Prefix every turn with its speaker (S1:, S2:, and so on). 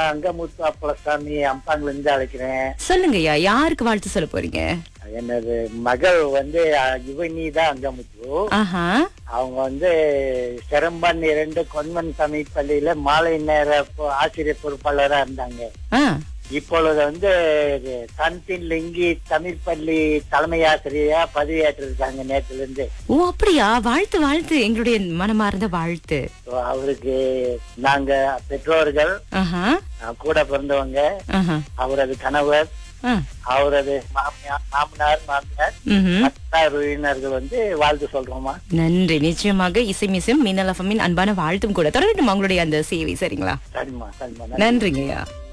S1: அங்கமுத்து அப்பளசாமி அம்பாங்கல இருந்து அழைக்கிறேன்
S2: சொல்லுங்கய்யா யாருக்கு வாழ்த்து சொல்ல போறீங்க
S1: எனது மகள் வந்து அஹ், யுவனி தான் அங்கமுத்து
S2: ஆஹா
S1: அவங்க வந்து சிரம்பன் இரண்டு கொன்வன் சாமி பள்ளியில மாலை நேர பொ- ஆசிரியர் பொறுப்பாளரா இருந்தாங்க
S2: ஆ
S1: இப்பொழுது வந்து சன்பின் லிங்கி தமிழ் பள்ளி தலைமை ஆசிரியரா பதவியேற்றிருக்காங்க நேற்றுல இருந்து
S2: ஓ அப்படியா வாழ்த்து வாழ்த்து எங்களுடைய மனமார்ந்த வாழ்த்து
S1: So, அவருக்கு நாங்க பெற்றோர்கள்
S2: ஆஹா
S1: அஹ், கூட பிறந்தவங்க
S2: ஆஹா
S1: அவரது கணவர்
S2: ஆ.
S1: அவரது மாமியார் மாமனார் மாமியார்
S2: ம்ஹும்.
S1: மற்ற உறவினர்கள் வந்து வாழ்த்து சொல்றோமா
S2: நன்றி நிச்சயமாக இசை மிசும் மின்னல் அஃபமின் அன்பான வாழ்த்தும் கூட தொடரட்டும் உங்களுடைய அந்த சேவை சரிங்களா
S1: சரிம்மா சரிம்மா
S2: நன்றிங்கய்யா